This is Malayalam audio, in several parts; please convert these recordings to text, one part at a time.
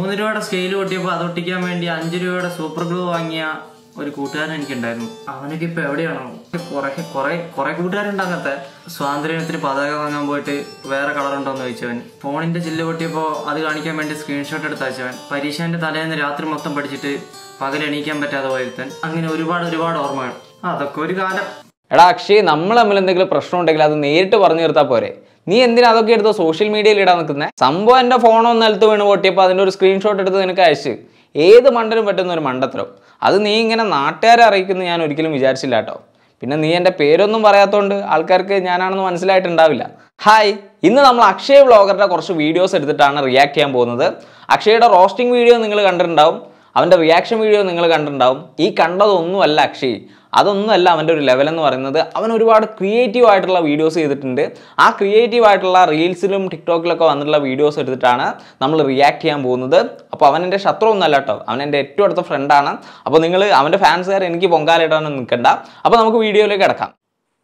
മൂന്ന് രൂപയുടെ സ്കെയിൽ പൊട്ടിയപ്പോൾ അത് ഒട്ടിക്കാൻ വേണ്ടി അഞ്ച് രൂപയുടെ സൂപ്പർ ഗ്ലൂ വാങ്ങിയ ഒരു കൂട്ടുകാരൻ എനിക്കുണ്ടായിരുന്നു അവനൊക്കെ ഇപ്പൊ എവിടെയാണോ കുറെ കുറെ കുറെ കൂട്ടുകാരുണ്ട് അങ്ങനത്തെ സ്വാതന്ത്ര്യത്തിന് പതാക വാങ്ങാൻ പോയിട്ട് വേറെ കളർ ഉണ്ടോന്ന് ചോദിച്ചവൻ ഫോണിന്റെ ചില്ല് പൊട്ടിയപ്പോൾ അത് കാണിക്കാൻ വേണ്ടി സ്ക്രീൻഷോട്ട് എടുത്ത് അയച്ചവൻ പരീക്ഷേന്റെ തലേന്ന് രാത്രി മൊത്തം പഠിച്ചിട്ട് പകൽ എണീക്കാൻ പറ്റാതെ പോയിരുത്തൻ അങ്ങനെ ഒരുപാട് ഒരുപാട് ഓർമ്മകൾ അതൊക്കെ ഒരു കാലം എടാ അക്ഷയ് നമ്മൾ തമ്മിൽ എന്തെങ്കിലും പ്രശ്നം ഉണ്ടെങ്കിൽ അത് നേരിട്ട് പറഞ്ഞു തീർത്താൽ പോരെ നീ എന്തിനാ അതൊക്കെ എടുത്ത് സോഷ്യൽ മീഡിയയിൽ ഇടാൻ നിൽക്കുന്നത് സംഭവം എൻ്റെ ഫോണോ നിലത്ത് വീണ് പൊട്ടിയപ്പോൾ അതിൻ്റെ ഒരു സ്ക്രീൻഷോട്ട് എടുത്ത് നിനക്ക് അയച്ച് ഏത് മണ്ടനും പറ്റുന്ന ഒരു മണ്ടത്തരം അത് നീ ഇങ്ങനെ നാട്ടുകാരെ അറിയിക്കുന്നു ഞാൻ ഒരിക്കലും വിചാരിച്ചില്ല കേട്ടോ പിന്നെ നീ എൻ്റെ പേരൊന്നും പറയാത്തതുകൊണ്ട് ആൾക്കാർക്ക് ഞാനാണെന്ന് മനസ്സിലായിട്ടുണ്ടാവില്ല ഹായ് ഇന്ന് നമ്മൾ അക്ഷയ് വ്ളോഗറുടെ കുറച്ച് വീഡിയോസ് എടുത്തിട്ടാണ് റിയാക്ട് ചെയ്യാൻ പോകുന്നത് അക്ഷയുടെ റോസ്റ്റിംഗ് വീഡിയോ നിങ്ങൾ കണ്ടിട്ടുണ്ടാവും അവൻ്റെ റിയാക്ഷൻ വീഡിയോ നിങ്ങൾ കണ്ടിട്ടുണ്ടാവും ഈ കണ്ടതൊന്നുമല്ല അക്ഷയ് അതൊന്നുമല്ല അവൻ്റെ ഒരു ലെവൽ എന്ന് പറയുന്നത് അവൻ ഒരുപാട് ക്രിയേറ്റീവ് ആയിട്ടുള്ള വീഡിയോസ് ചെയ്തിട്ടുണ്ട് ആ ക്രിയേറ്റീവ് ആയിട്ടുള്ള റീൽസിലും ടിക്ടോക്കിലൊക്കെ വന്നിട്ടുള്ള വീഡിയോസ് എടുത്തിട്ടാണ് നമ്മൾ റിയാക്ട് ചെയ്യാൻ പോകുന്നത് അപ്പോൾ അവൻ എൻ്റെ ശത്രു ഒന്നല്ല കേട്ടോ അവൻ എൻ്റെ ഏറ്റവും അടുത്ത ഫ്രണ്ടാണ് അപ്പോൾ നിങ്ങൾ അവൻ്റെ ഫാൻസുകാർ എനിക്ക് പൊങ്കാലിടാനൊന്നും നിൽക്കണ്ട അപ്പോൾ നമുക്ക് വീഡിയോയിലേക്ക് കിടക്കാം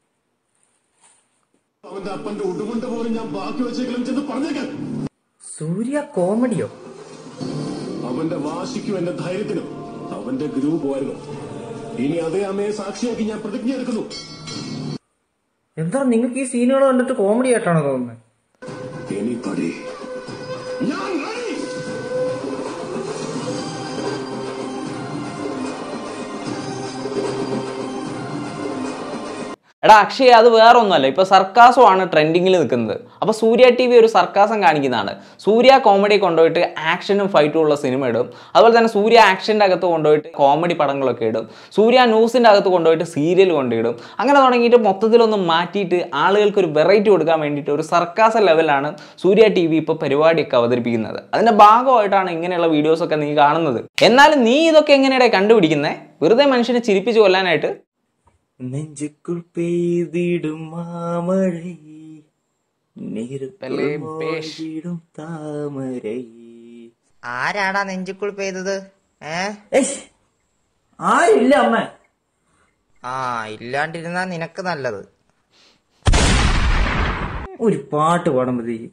അവന്റെ അപ്പന്റെ ഉടുമുണ്ട പോലും ഞാൻ ബാക്കി വെച്ചേക്കലും ചെന്ന് പറഞ്ഞേക്കാൻ സൂര്യ കോമഡിയോ അവന്റെ വാശിക്കും എന്റെ ധൈര്യത്തിനും അവന്റെ ഗ്രൂപ്പ് ആയിരുന്നു ഇനി അതേ അമ്മയെ സാക്ഷിയാക്കി ഞാൻ പ്രതിജ്ഞ എടുക്കുന്നു എന്താ നിങ്ങൾക്ക് ഈ സീനുകൾ കണ്ടിട്ട് കോമഡി ആയിട്ടാണോ തോന്നുന്നത് എനിപ്പടി ഞാൻ ready. എടാ അക്ഷയ് അത് വേറെ ഒന്നുമല്ല ഇപ്പൊ സർക്കാസമാണ് ട്രെൻഡിങ്ങിൽ നിൽക്കുന്നത് അപ്പൊ സൂര്യ ടി വി ഒരു സർക്കാസം കാണിക്കുന്നതാണ് സൂര്യ കോമഡി കൊണ്ടുപോയിട്ട് ആക്ഷനും ഫൈറ്റും ഉള്ള സിനിമ ഇടും അതുപോലെ തന്നെ സൂര്യ ആക്ഷൻ്റെ അകത്ത് കൊണ്ടുപോയിട്ട് കോമഡി പടങ്ങളൊക്കെ ഇടും സൂര്യ ന്യൂസിൻ്റെ അകത്ത് കൊണ്ടുപോയിട്ട് സീരിയൽ കൊണ്ടിടും അങ്ങനെ തുടങ്ങിയിട്ട് മൊത്തത്തിലൊന്ന് മാറ്റിയിട്ട് ആളുകൾക്ക് ഒരു വെറൈറ്റി കൊടുക്കാൻ വേണ്ടിയിട്ട് ഒരു സർക്കാസ ലെവലാണ് സൂര്യ ടി വി ഇപ്പോൾ പരിപാടിയൊക്കെ അവതരിപ്പിക്കുന്നത് അതിന്റെ ഭാഗമായിട്ടാണ് ഇങ്ങനെയുള്ള വീഡിയോസ് ഒക്കെ നീ കാണുന്നത് എന്നാലും നീ ഇതൊക്കെ എങ്ങനെയാണ് കണ്ടുപിടിക്കുന്നത് വെറുതെ മനുഷ്യനെ ചിരിപ്പിച്ച് കൊല്ലാനായിട്ട് നെഞ്ചുക്കുൾ പെയ്തിടും മാമഴை പല്ലേ പേഷ്. നീരും താമരൈ ആരാടാ നെഞ്ചുക്കുൾ പെയ്തത് ഏ ആരില്ല അമ്മ ആ ഇല്ലാണ്ടിരുന്നാ നിനക്ക് നല്ലത് ഒരു പാട്ട് പാടുമ്പോഴത്തേക്ക്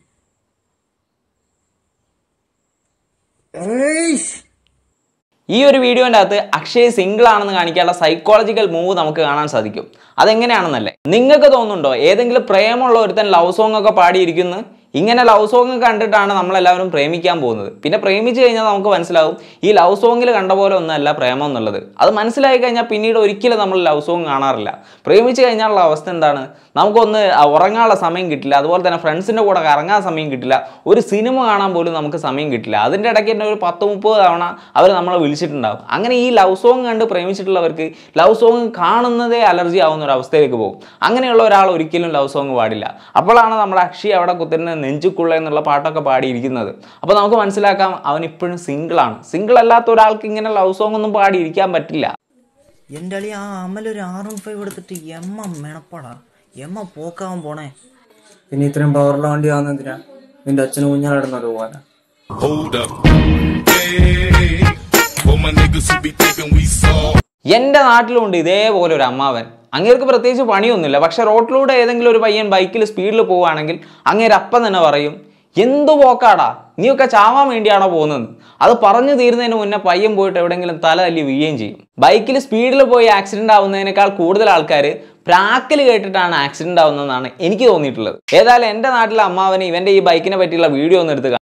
ഈ ഒരു വീഡിയോൻ്റെ അകത്ത് അക്ഷയ് സിംഗിൾ ആണെന്ന് കാണിക്കാനുള്ള സൈക്കോളജിക്കൽ മൂവ് നമുക്ക് കാണാൻ സാധിക്കും അതെങ്ങനെയാണെന്നല്ലേ നിങ്ങൾക്ക് തോന്നുന്നുണ്ടോ ഏതെങ്കിലും പ്രേമമുള്ള ഒരുത്തൻ ലവ് സോങ് ഒക്കെ പാടിയിരിക്കുന്നു ഇങ്ങനെ ലവ് സോങ് കണ്ടിട്ടാണ് നമ്മളെല്ലാവരും പ്രേമിക്കാൻ പോകുന്നത് പിന്നെ പ്രേമിച്ചു കഴിഞ്ഞാൽ നമുക്ക് മനസ്സിലാവും ഈ ലവ് സോങ്ങിൽ കണ്ട പോലെ ഒന്നല്ല പ്രേമം എന്നുള്ളത് അത് മനസ്സിലായി കഴിഞ്ഞാൽ പിന്നീട് ഒരിക്കലും നമ്മൾ ലവ് സോങ് കാണാറില്ല പ്രേമിച്ചു കഴിഞ്ഞാലുള്ള അവസ്ഥ എന്താണ് നമുക്കൊന്ന് ഉറങ്ങാനുള്ള സമയം കിട്ടില്ല അതുപോലെ തന്നെ ഫ്രണ്ട്സിൻ്റെ കൂടെ കറങ്ങാൻ സമയം കിട്ടില്ല ഒരു സിനിമ കാണാൻ പോലും നമുക്ക് സമയം കിട്ടില്ല അതിൻ്റെ ഇടയ്ക്ക് തന്നെ ഒരു പത്ത് മുപ്പത് തവണ അവർ നമ്മളെ വിളിച്ചിട്ടുണ്ടാവും അങ്ങനെ ഈ ലവ് സോങ് കണ്ട് പ്രേമിച്ചിട്ടുള്ളവർക്ക് ലവ് സോങ് കാണുന്നതേ അലർജി ആവുന്ന ഒരു അവസ്ഥയിലേക്ക് പോകും അങ്ങനെയുള്ള ഒരാൾ ഒരിക്കലും ലവ് സോങ് പാടില്ല അപ്പോഴാണ് നമ്മുടെ അക്ഷി അവിടെ കുത്തിരുന്ന് നെഞ്ചുക്കുള്ള എന്നുള്ള പാട്ടൊക്കെ പാടിയിരിക്കുന്നത് അപ്പോൾ നമുക്ക് മനസ്സിലാക്കാം അവൻ ഇപ്പോഴും സിംഗിളാണ് സിംഗിൾ അല്ലാത്ത ഒരാൾക്ക് ഇങ്ങനെ ലവ് സോങ് ഒന്നും പാടിയിരിക്കാൻ പറ്റില്ല എന്റെ അളി ആ അമലൊരു ആർ എം ഫൈവ് എടുത്തിട്ട് എമ്മ മെണപ്പാടാ എമ്മ പോക്കാവാൻ പോണേ പിന്നെ ഇത്രയും പവറുള്ള വണ്ടി ആവുന്നതിനാ നിന്റെ അച്ഛനും കുഞ്ഞാടുന്നത് പോലെ Hold up. Hey, for my niggas who be thinking we soft. എൻ്റെ നാട്ടിലുണ്ട് ഇതേപോലെ ഒരു അമ്മാവൻ അങ്ങേർക്ക് പ്രത്യേകിച്ച് പണിയൊന്നുമില്ല പക്ഷെ റോട്ടിലൂടെ ഏതെങ്കിലും ഒരു പയ്യൻ ബൈക്കിൽ സ്പീഡിൽ പോവുകയാണെങ്കിൽ അങ്ങേര് അപ്പം തന്നെ പറയും എന്തു പോക്കാടാ നീയൊക്കെ ചാവാൻ വേണ്ടിയാണോ പോകുന്നത് അത് പറഞ്ഞു തീരുന്നതിന് മുന്നേ പയ്യൻ പോയിട്ട് എവിടെയെങ്കിലും തല തല്ലി വീഴുകയും ചെയ്യും ബൈക്കിൽ സ്പീഡിൽ പോയി ആക്സിഡന്റ് ആവുന്നതിനേക്കാൾ കൂടുതൽ ആൾക്കാർ പ്രാക്കൽ കേട്ടിട്ടാണ് ആക്സിഡന്റ് ആവുന്നതെന്നാണ് എനിക്ക് തോന്നിയിട്ടുള്ളത് ഏതായാലും എൻ്റെ നാട്ടിലെ അമ്മാവന് ഇവൻ്റെ ഈ ബൈക്കിനെ പറ്റിയുള്ള വീഡിയോ ഒന്ന് എടുത്ത് കാണാം.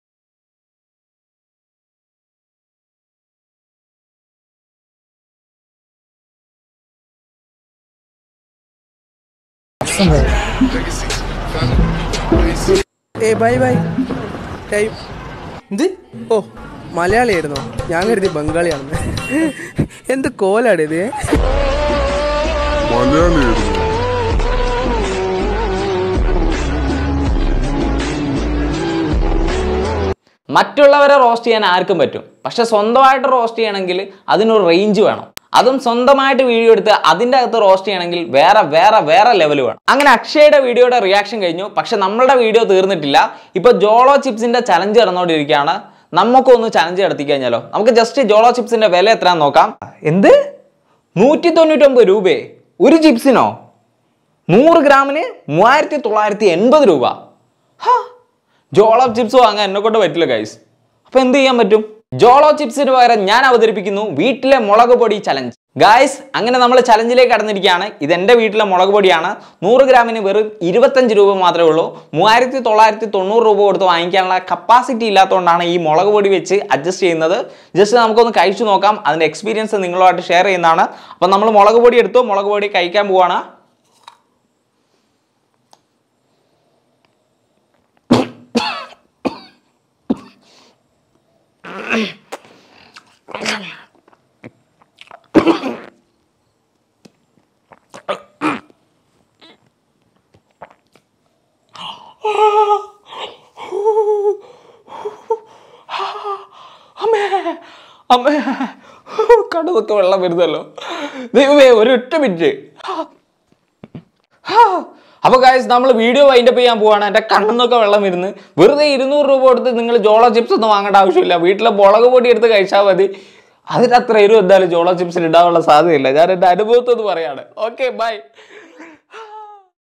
ഏ ബൈ ബൈ ടൈം എന്ത് ഓ മലയാളിയായിരുന്നോ ഞാൻ കരുതി ബംഗാളിയാണെന്ന് എന്ത് കോലാട് ഇത് മറ്റുള്ളവരെ റോസ്റ്റ് ചെയ്യാൻ ആർക്കും പറ്റും പക്ഷെ സ്വന്തമായിട്ട് റോസ്റ്റ് ചെയ്യണമെങ്കിൽ അതിനൊരു റേഞ്ച് വേണം അതും സ്വന്തമായിട്ട് വീഡിയോ എടുത്ത് അതിൻ്റെ അകത്ത് റോസ്റ്റ് ചെയ്യണമെങ്കിൽ വേറെ വേറെ വേറെ ലെവൽ വേണം അങ്ങനെ അക്ഷയുടെ വീഡിയോയുടെ റിയാക്ഷൻ കഴിഞ്ഞു പക്ഷെ നമ്മളുടെ വീഡിയോ തീർന്നിട്ടില്ല ഇപ്പൊ ജോളോ ചിപ്സിന്റെ ചലഞ്ച് നടന്നുകൊണ്ടിരിക്കുകയാണ് നമുക്കൊന്ന് ചലഞ്ച് നടത്തി കഴിഞ്ഞാലോ നമുക്ക് ജസ്റ്റ് ജോളോ ചിപ്സിന്റെ വില എത്രയാന്ന് നോക്കാം എന്ത് നൂറ്റി തൊണ്ണൂറ്റൊമ്പത് രൂപയെ ഒരു ചിപ്സിനോ നൂറ് ഗ്രാമിന് മൂവായിരത്തി തൊള്ളായിരത്തി എൺപത് രൂപ ഹാ ജോളോ ചിപ്സ് വാങ്ങാൻ എന്നെ കൊണ്ട് പറ്റില്ല ഗൈസ് അപ്പോൾ എന്ത് ചെയ്യാൻ പറ്റും ജോളോ ചിപ്സിന് പകരം ഞാൻ അവതരിപ്പിക്കുന്നു വീട്ടിലെ മുളക് പൊടി ചലഞ്ച് ഗായ്സ് അങ്ങനെ നമ്മൾ ചലഞ്ചിലേക്ക് കടന്നിരിക്കുകയാണ് ഇത് എൻ്റെ വീട്ടിലെ മുളക് പൊടിയാണ് നൂറ് ഗ്രാമിന് വെറും ഇരുപത്തഞ്ച് രൂപ മാത്രമേ ഉള്ളൂ മൂവായിരത്തി തൊള്ളായിരത്തി തൊണ്ണൂറ് രൂപ കൊടുത്ത് വാങ്ങിക്കാനുള്ള കപ്പാസിറ്റി ഇല്ലാത്തതുകൊണ്ടാണ് ഈ മുളക് പൊടി വെച്ച് അഡ്ജസ്റ്റ് ചെയ്യുന്നത് ജസ്റ്റ് നമുക്കൊന്ന് കഴിച്ചു നോക്കാം അതിൻ്റെ എക്സ്പീരിയൻസ് നിങ്ങളുമായിട്ട് ഷെയർ ചെയ്യുന്നതാണ് അപ്പം നമ്മൾ മുളക് പൊടി എടുത്തു മുളക് പൊടി കഴിക്കാൻ പോവാണ് അമ്മേ അമ്മേ കടുവൊക്കെ വെള്ളം വരുന്നല്ലോ ദൈവമേ ഒരു ഒറ്റ മിനിറ്റ് അപ്പൊ ഗായ്സ് നമ്മൾ വീഡിയോ വൈൻഡപ്പ് ചെയ്യാൻ പോവാണ് എൻ്റെ കണ്ണെന്നൊക്കെ വെള്ളം വരുന്നു വെറുതെ ഇരുന്നൂറ് രൂപ കൊടുത്ത് നിങ്ങൾ ജോളോ ചിപ്സ് ഒന്നും വാങ്ങേണ്ട ആവശ്യമില്ല വീട്ടിലെ മുളക് പൊടി എടുത്ത് കഴിച്ചാൽ മതി അതിനത്ര എരിവ് എന്തായാലും ജോളോ ചിപ്സിൽ ഇടാനുള്ള സാധ്യതയില്ല ഞാൻ എൻ്റെ അനുഭവത്തിൽ പറയാണ് ഓക്കെ ബൈ